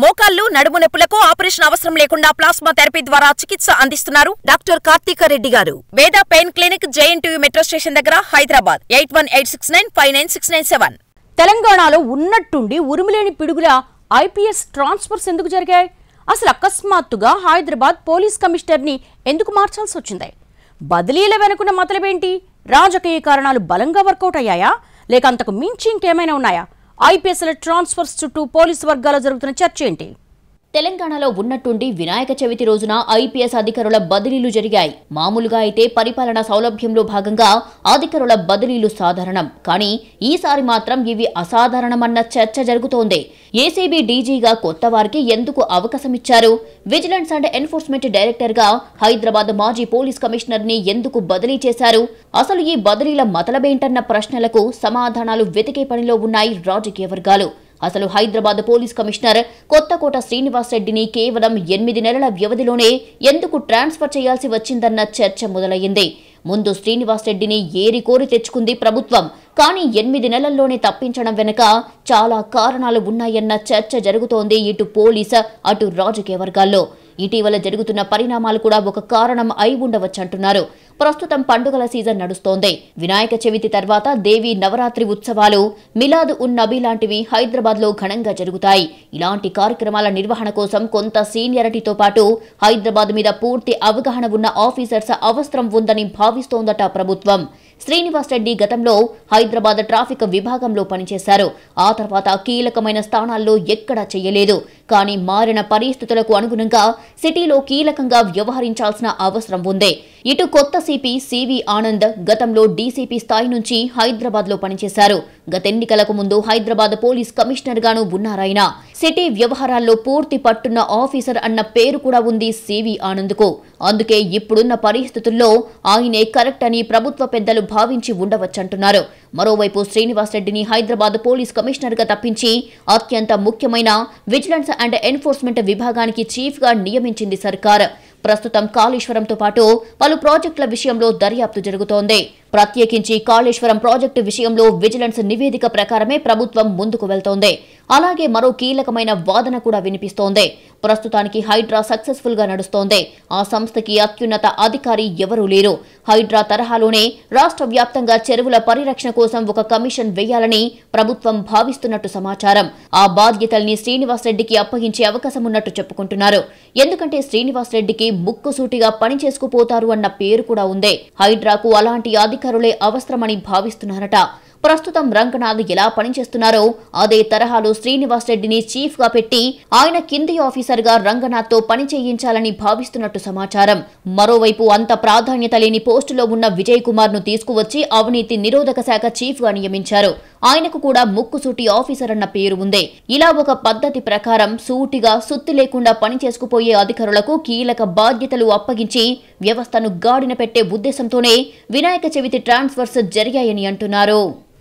మోకాళ్లు నడుము నొప్పులకు ఆపరేషన్ అవసరం లేకుండా ప్లాస్మా థెరపీ ద్వారా చికిత్స అందిస్తున్నారు doctor Karthika Reddy garu Veda pain clinic JNTU metro station దగ్గర Hyderabad eight one eight six nine five nine six nine seven తెలంగాణలో ఉన్నట్టుండి ఉరుములేని పిడుగుల ఐపీఎస్ ట్రాన్స్ఫర్స్ ఎందుకు జరిగాయి అసలు అకస్మాత్తుగా హైదరాబాద్ పోలీస్ కమిషనర్ని ఎందుకు మార్చాల్సి వచ్చింది బదిలీల వెనుకున్న మతలబేంటి రాజకీయ కారణాలు బలంగా వర్కౌట్ అయ్యాయా లేక అంతకు మించి ఇంకేమైనా ఉన్నాయా ఐపీఎస్ల ట్రాన్స్ఫర్స్ చుట్టూ పోలీసు వర్గాల్లో జరుగుతున్న చర్చ ఏంటి తెలంగాణలో ఉన్నట్టుండి వినాయక చవితి రోజున ఐపీఎస్ అధికారుల బదిలీలు జరిగాయి మామూలుగా అయితే పరిపాలన సౌలభ్యంలో భాగంగా అధికారుల బదిలీలు సాధారణం కానీ ఈసారి మాత్రం ఇవి అసాధారణమన్న చర్చ జరుగుతోంది ఏసీబీ డీజీగా కొత్త వారికి ఎందుకు అవకాశం ఇచ్చారు విజిలెన్స్ అండ్ ఎన్ఫోర్స్మెంట్ డైరెక్టర్ గా హైదరాబాద్ మాజీ పోలీస్ కమిషనర్ ని ఎందుకు బదిలీ చేశారు అసలు ఈ బదిలీల మతలబేంటన్న ప్రశ్నలకు సమాధానాలు వెతికే పనిలో ఉన్నాయి రాజకీయ వర్గాలు అసలు హైదరాబాద్ పోలీస్ కమిషనర్ కొత్తకోట శ్రీనివాస్ రెడ్డిని కేవలం ఎనిమిది నెలల వ్యవధిలోనే ఎందుకు ట్రాన్స్ఫర్ చేయాల్సి వచ్చిందన్న చర్చ మొదలయ్యింది ముందు శ్రీనివాస్ రెడ్డిని ఏరి కోరి తెచ్చుకుంది ప్రభుత్వం కానీ ఎనిమిది నెలల్లోనే తప్పించడం వెనుక చాలా కారణాలు ఉన్నాయన్న చర్చ జరుగుతోంది ఇటు పోలీస్ అటు రాజకీయ వర్గాల్లో ఇటీవల జరుగుతున్న పరిణామాలు కూడా ఒక కారణం అయి ఉండవచ్చంటున్నారు ప్రస్తుతం పండుగల సీజన్ నడుస్తోంది వినాయక చవితి తర్వాత దేవి నవరాత్రి ఉత్సవాలు మిలాద్ ఉన్ నబీ లాంటివి హైదరాబాద్ లో ఘనంగా జరుగుతాయి ఇలాంటి కార్యక్రమాల నిర్వహణ కోసం కొంత సీనియరిటీతో పాటు హైదరాబాద్ మీద పూర్తి అవగాహన ఉన్న ఆఫీసర్స్ అవసరం ఉందని భావిస్తోందట ప్రభుత్వం శ్రీనివాస్ రెడ్డి గతంలో హైదరాబాద్ ట్రాఫిక్ విభాగంలో పనిచేశారు ఆ తర్వాత కీలకమైన స్థానాల్లో ఎక్కడా చేయలేదు కానీ మారిన పరిస్థితులకు అనుగుణంగా సిటీలో కీలకంగా వ్యవహరించాల్సిన అవసరం ఉంది ఇటు కొత్త సిపి సివి ఆనంద్ గతంలో డీసీపీ స్థాయి నుంచి హైదరాబాద్ లో పనిచేశారు గత ఎన్నికలకు ముందు హైదరాబాద్ పోలీస్ కమిషనర్ గాను ఉన్నారాయన సిటీ వ్యవహారాల్లో పూర్తి పట్టున్న ఆఫీసర్ అన్న పేరు కూడా ఉంది సివి ఆనంద్ కు అందుకే ఇప్పుడున్న పరిస్థితుల్లో ఆయనే కరెక్ట్ అని ప్రభుత్వ పెద్దలు భావించి ఉండవచ్చంటున్నారు మరోవైపు శ్రీనివాస్ రెడ్డిని హైదరాబాద్ పోలీస్ కమిషనర్ గా తప్పించి అత్యంత ముఖ్యమైన విజిలెన్స్ అండ్ ఎన్ఫోర్స్మెంట్ విభాగానికి చీఫ్ గా నియమించింది సర్కార్ ప్రస్తుతం కాళేశ్వరంతో పాటు పలు ప్రాజెక్టుల విషయంలో దర్యాప్తు జరుగుతోంది ప్రత్యేకించి కాళేశ్వరం ప్రాజెక్టు విషయంలో విజిలెన్స్ నివేదిక ప్రకారమే ప్రభుత్వం ముందుకు వెళ్తోంది అలాగే మరో కీలకమైన వాదన కూడా వినిపిస్తోంది ప్రస్తుతానికి హైడ్రా సక్సెస్ఫుల్ గా నడుస్తోంది ఆ సంస్థకి అత్యున్నత అధికారి ఎవరూ లేరు హైడ్రా తరహాలోనే రాష్ట్ర వ్యాప్తంగా చెరువుల పరిరక్షణ కోసం ఒక కమిషన్ వేయాలని ప్రభుత్వం భావిస్తున్నట్టు సమాచారం ఆ బాధ్యతల్ని శ్రీనివాస్ రెడ్డికి అప్పగించే అవకాశం ఉన్నట్టు చెప్పుకుంటున్నారు ఎందుకంటే శ్రీనివాస్ రెడ్డికి ముక్కుసూటిగా పని చేసుకుపోతారు అన్న పేరు కూడా ఉంది హైడ్రాకు అలాంటి అధికారులే అవసరమని భావిస్తున్నారట ప్రస్తుతం రంగనాథ్ ఎలా పనిచేస్తున్నారో అదే తరహాలో శ్రీనివాస్ రెడ్డిని చీఫ్ గా పెట్టి ఆయన కింది ఆఫీసర్ గా రంగనాథ్ తో పని చేయించాలని భావిస్తున్నట్టు సమాచారం మరోవైపు అంత ప్రాధాన్యత లేని పోస్టులో ఉన్న విజయ్ కుమార్ ను తీసుకువచ్చి అవినీతి నిరోధక శాఖ చీఫ్ గా నియమించారు ఆయనకు కూడా ముక్కుసూటి ఆఫీసర్ అన్న పేరు ఉంది ఇలా ఒక పద్ధతి ప్రకారం సూటిగా సుత్తి లేకుండా పని చేసుకుపోయే అధికారులకు కీలక బాధ్యతలు అప్పగించి వ్యవస్థను గాడిన పెట్టే ఉద్దేశంతోనే వినాయక చవితి ట్రాన్స్ఫర్స్ జరిగాయని అంటున్నారు